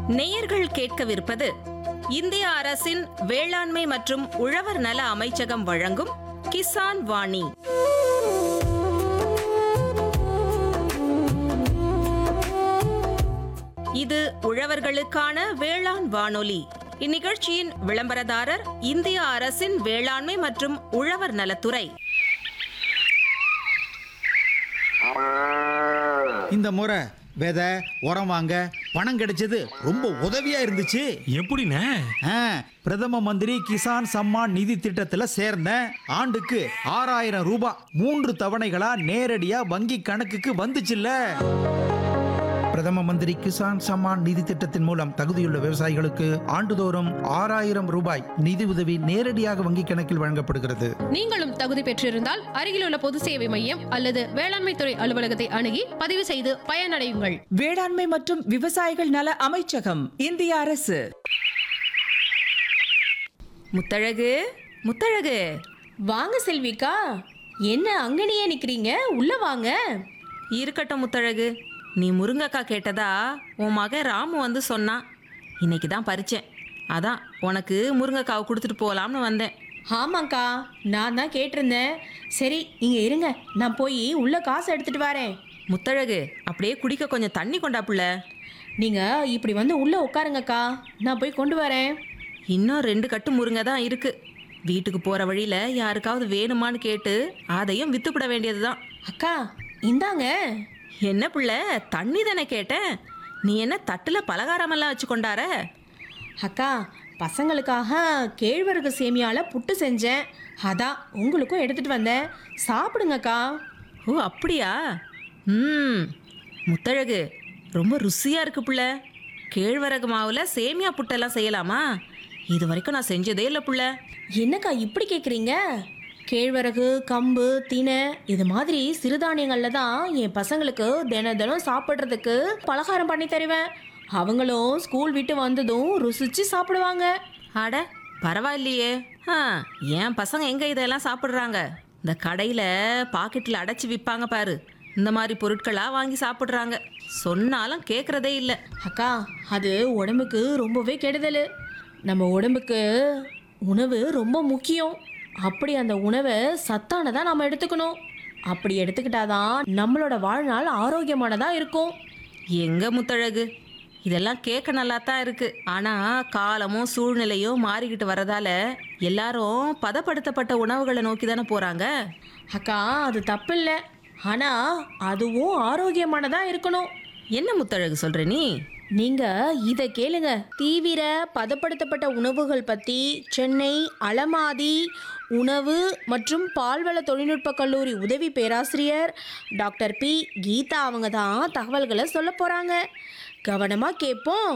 நேயர்கள் கேட்கவிருப்பது இந்திய அரசின் வேளாண்மை மற்றும் உழவர் நல அமைச்சகம் வழங்கும் கிசான் வாணி இது உழவர்களுக்கான வேளாண் வானொலி இந்நிகழ்ச்சியின் விளம்பரதாரர் இந்திய அரசின் வேளாண்மை மற்றும் உழவர் நலத்துறை இந்த முறை விதை உரம் வாங்க பணம் கிடைச்சது ரொம்ப உதவியா இருந்துச்சு எப்படிண்ணே ஆ, பிரதம மந்திரி கிசான் சம்மான் நிதி திட்டத்துல சேர்ந்தேன் ஆண்டுக்கு ஆறாயிரம் ரூபாய் மூன்று தவணைகளா நேரடியா வங்கி கணக்குக்கு வந்துச்சுல்ல பிரதம மந்திரி கிசான் சம்மான் நிதி திட்டத்தின் மூலம் தகுதியுள்ள விவசாயிகளுக்கு ஆண்டுதோறும் ஆறாயிரம் ரூபாய் நிதி உதவி நேரடியாக வங்கிக் கணக்கில் வழங்கப்படுகிறது நீங்களும் தகுதி பெற்றிருந்தால் அருகிலுள்ள பொது சேவை மையம் அல்லது வேளாண்மை துறை அலுவலகத்தை அணுகி பதிவு செய்து பயனடையுங்கள் வேளாண்மை மற்றும் விவசாயிகள் நல அமைச்சகம் இந்திய அரசு முத்தழகு முத்தழகு வாங்க செல்விக்கா என்ன அங்கனையே நிக்கிறீங்க உள்ள வாங்க இருக்கட்டும் முத்தழகு நீ முருங்கக்காய் கேட்டதா உன் மகன் ராமு வந்து சொன்னான் இன்னைக்கு தான் பறிச்சேன் அதான் உனக்கு முருங்கைக்காவை கொடுத்துட்டு போகலாம்னு வந்தேன் ஆமாக்கா நான் தான் கேட்டிருந்தேன் சரி இங்க இருங்க நான் போய் உள்ள காசு எடுத்துட்டு வரேன் முத்தழகு அப்படியே குடிக்க கொஞ்சம் தண்ணி கொண்டா புள்ள நீங்க இப்படி வந்து உள்ள உட்காருங்கக்கா நான் போய் கொண்டு வரேன் இன்னும் ரெண்டு கட்டு முருங்கை தான் இருக்கு வீட்டுக்கு போற வழியில யாருக்காவது வேணுமான்னு கேட்டு அதையும் வித்துப்பிட வேண்டியதுதான் அக்கா இந்தாங்க என்ன புள்ள தண்ணி தானே கேட்டேன் நீ என்ன தட்டுல பலகாரமெல்லாம் வச்சு கொண்டார அக்கா பசங்களுக்காக கேழ்வரகு சேமியால புட்டு செஞ்சேன் அதான் உங்களுக்கும் எடுத்துட்டு வந்தேன் சாப்பிடுங்கக்கா ஓ அப்படியா ம் முத்தழகு ரொம்ப ருசியா இருக்கு புள்ள கேழ்வரகு மாவுல சேமியா புட்டெல்லாம் செய்யலாமா இது வரைக்கும் நான் செஞ்சதே இல்லை புள்ள என்னக்கா இப்படி கேட்குறீங்க கேழ்வரகு கம்பு தினை இது மாதிரி சிறுதானியங்கள்ல தான் என் பசங்களுக்கு தின தினம் சாப்பிட்றதுக்கு பலகாரம் பண்ணி தருவேன் அவங்களும் ஸ்கூல் விட்டு வந்ததும் ருசிச்சு சாப்பிடுவாங்க அட பரவாயில்லையே ஆ என் பசங்க எங்க இதெல்லாம் சாப்பிட்றாங்க இந்த கடையில பாக்கெட்டில் அடைச்சி விற்பாங்க பாரு இந்த மாதிரி பொருட்களாக வாங்கி சாப்பிட்றாங்க சொன்னாலும் கேட்குறதே இல்லை அக்கா அது உடம்புக்கு ரொம்பவே கெடுதல் நம்ம உடம்புக்கு உணவு ரொம்ப முக்கியம் அப்படி அந்த உணவை சத்தானதா நம்ம எடுத்துக்கணும் அப்படி எடுத்துக்கிட்டாதான் நம்மளோட வாழ்நாள் ஆரோக்கியமானதா இருக்கும் எங்க முத்தழகு இதெல்லாம் கேட்க நல்லா தான் இருக்கு ஆனா காலமும் சூழ்நிலையும் மாறிக்கிட்டு வரதால எல்லாரும் பதப்படுத்தப்பட்ட உணவுகளை நோக்கி தானே போறாங்க அக்கா அது தப்பில்லை ஆனா அதுவும் ஆரோக்கியமானதா இருக்கணும் என்ன முத்தழகு சொல்ற நீ நீங்க இத கேளுங்க தீவிர பதப்படுத்தப்பட்ட உணவுகள் பத்தி சென்னை அலமாதி உணவு மற்றும் பால்வள தொழில்நுட்ப கல்லூரி உதவி பேராசிரியர் டாக்டர் பி கீதா அவங்க தான் தகவல்களை சொல்ல போறாங்க கவனமா கேட்போம்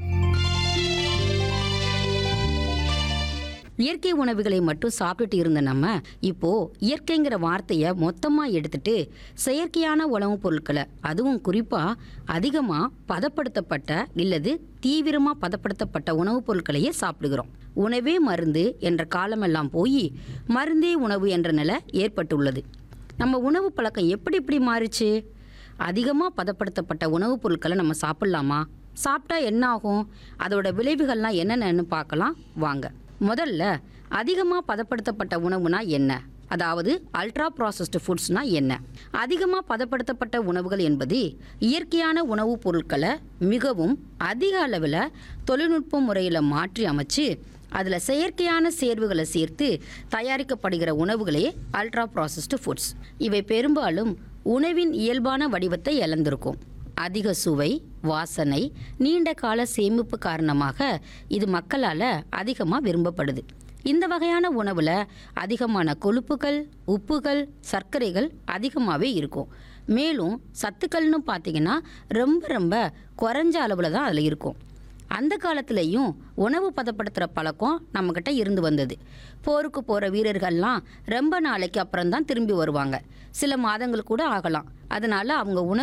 இயற்கை உணவுகளை மட்டும் சாப்பிட்டுட்டு இருந்த நம்ம இப்போ இயற்கைங்கிற வார்த்தையை மொத்தமாக எடுத்துட்டு செயற்கையான உணவுப் பொருட்களை அதுவும் குறிப்பாக அதிகமாக பதப்படுத்தப்பட்ட இல்லது தீவிரமாக பதப்படுத்தப்பட்ட உணவுப் பொருட்களையே சாப்பிடுகிறோம் உணவே மருந்து என்ற காலமெல்லாம் போய் மருந்தே உணவு என்ற நிலை ஏற்பட்டுள்ளது நம்ம உணவு பழக்கம் எப்படி இப்படி மாறுச்சு அதிகமாக பதப்படுத்தப்பட்ட உணவுப் பொருட்களை நம்ம சாப்பிட்லாமா சாப்பிட்டா என்ன ஆகும் அதோட விளைவுகள்லாம் என்னென்னு பார்க்கலாம் வாங்க முதல்ல அதிகமாக பதப்படுத்தப்பட்ட உணவுனா என்ன அதாவது அல்ட்ரா ப்ராசஸ்டு ஃபுட்ஸ்னா என்ன அதிகமாக பதப்படுத்தப்பட்ட உணவுகள் என்பது இயற்கையான உணவுப் பொருட்களை மிகவும் அதிக அளவில் தொழில்நுட்ப முறையில் மாற்றி அமைச்சு அதில் செயற்கையான சேர்வுகளை சேர்த்து தயாரிக்கப்படுகிற உணவுகளே அல்ட்ரா ப்ராசஸ்டு ஃபுட்ஸ் இவை பெரும்பாலும் உணவின் இயல்பான வடிவத்தை இழந்திருக்கும் அதிக சுவை வாசனை நீண்ட கால சேமிப்பு காரணமாக இது மக்களால் அதிகமாக விரும்பப்படுது இந்த வகையான உணவில் அதிகமான கொழுப்புகள் உப்புகள் சர்க்கரைகள் அதிகமாகவே இருக்கும் மேலும் சத்துக்கள்னு பார்த்தீங்கன்னா ரொம்ப ரொம்ப குறைஞ்ச அளவில் தான் அதில் இருக்கும் அந்த காலத்துலேயும் உணவு பதப்படுத்துகிற பழக்கம் நம்மக்கிட்ட இருந்து வந்தது போருக்கு போகிற வீரர்கள்லாம் ரொம்ப நாளைக்கு அப்புறம் தான் திரும்பி வருவாங்க சில மாதங்கள் கூட ஆகலாம் அதனால அவங்க உணவு